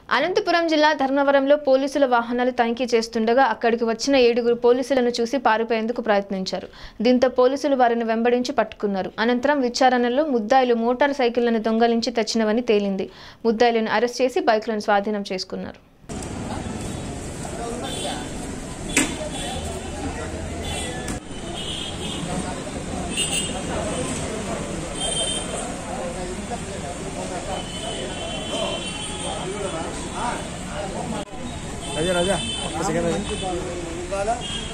అనంతపురం జిల్లా ధర్మవరంలో పోలీసుల వాహనాలు తనిఖీ చేస్తుండగా అక్కడికి వచ్చిన ఏడుగురు పోలీసులను చూసి పారిపోయేందుకు ప్రయత్నించారు దీంతో పోలీసులు వారిని వెంబడించి పట్టుకున్నారు అనంతరం విచారణలో ముద్దాయిలు మోటార్ సైకిళ్లను దొంగలించి తెచ్చినవని తేలింది ముద్దాయిలను అరెస్ట్ చేసి బైక్లను స్వాధీనం చేసుకున్నారు రాజా రాజా ఒక్క సెకండ్ రాజా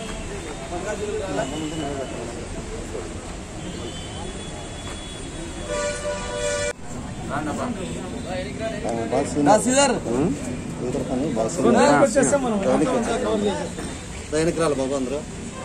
దానికి రాలి బాబు అందరూ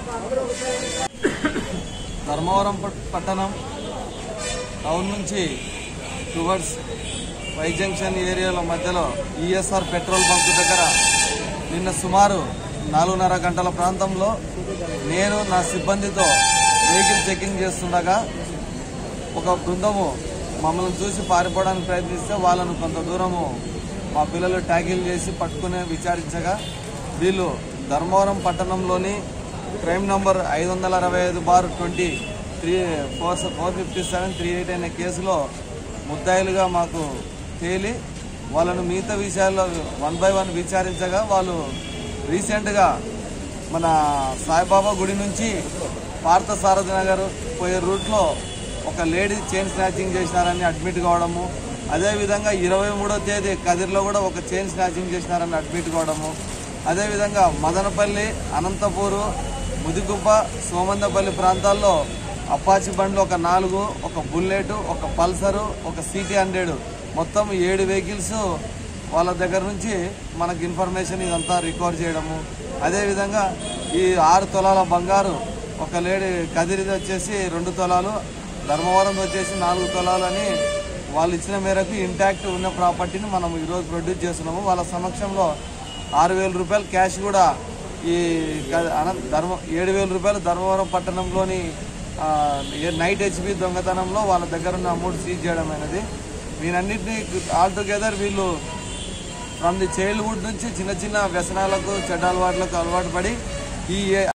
ధర్మవరం పట్- పట్టణం టౌన్ నుంచి టువర్డ్స్ వై జంక్షన్ ఏరియాలో మధ్యలో ఈఎస్ఆర్ పెట్రోల్ బంక్ దగ్గర నిన్న సుమారు నాలుగున్నర గంటల ప్రాంతంలో నేను నా సిబ్బందితో వెహికల్ చెకింగ్ చేస్తుండగా ఒక బృందము మమ్మల్ని చూసి పారిపోవడానికి ప్రయత్నిస్తే వాళ్ళను కొంత దూరము మా పిల్లలు ట్యాకిల్ చేసి పట్టుకుని విచారించగా వీళ్ళు ధర్మవరం పట్టణంలోని క్రైమ్ నంబర్ ఐదు వందల అరవై ఐదు bar twenty three four four fifty seven three eight అనే కేసులో ముద్దాయిలుగా మాకు తేలి వాళ్ళను మిగతా విషయాల్లో వన్ బై వన్ విచారించగా వాళ్ళు రీసెంట్గా మన సాయిబాబా గుడి నుంచి పార్థసారథి నగర్ పోయే రూట్లో ఒక లేడీ చైన్ స్నాచింగ్ చేసినారని అడ్మిట్ కావడము అదేవిధంగా ఇరవై మూడో తేదీ కదిర్లో కూడా ఒక చైన్ స్నాచింగ్ చేసినారని అడ్మిట్ కావడము అదేవిధంగా మదనపల్లి అనంతపూరు ముదిగుబ్బ సోమందపల్లి ప్రాంతాల్లో అపాచి బండ్లు ఒక నాలుగు ఒక బుల్లెట్ ఒక పల్సరు ఒక సిటీ హండ్రెడ్ మొత్తం ఏడు వెహికల్స్ వాళ్ళ దగ్గర నుంచి మనకు ఇన్ఫర్మేషన్ ఇదంతా రికవర్ చేయడము అదేవిధంగా ఈ ఆరు తులాల బంగారు ఒక లేడీ కదిరిది వచ్చేసి రెండు తులాలు ధర్మవరం వచ్చేసి నాలుగు తులాలు అని వాళ్ళు ఇచ్చిన మేరకు ఇంటాక్ట్ ఉన్న ప్రాపర్టీని మనం ఈరోజు ప్రొడ్యూస్ చేస్తున్నాము వాళ్ళ సమక్షంలో ఆరు వేల రూపాయలు క్యాష్ కూడా ఈ క- అనంత ధర్మ ఏడు వేల రూపాయలు ధర్మవరం పట్టణంలోని ఆ, ఏ- నైట్ హెచ్పి దొంగతనంలో వాళ్ళ దగ్గర ఉన్న అమౌంట్ సీజ్ చేయడం అనేది వీనన్నింటినీ ఆల్ టుగెదర్ వీళ్ళు ఫ్రమ్ ది చైల్డ్హుడ్ నుంచి చిన్న చిన్న వ్యసనాలకు చెడ్డ అలవాట్లకు అలవాటు పడి ఈ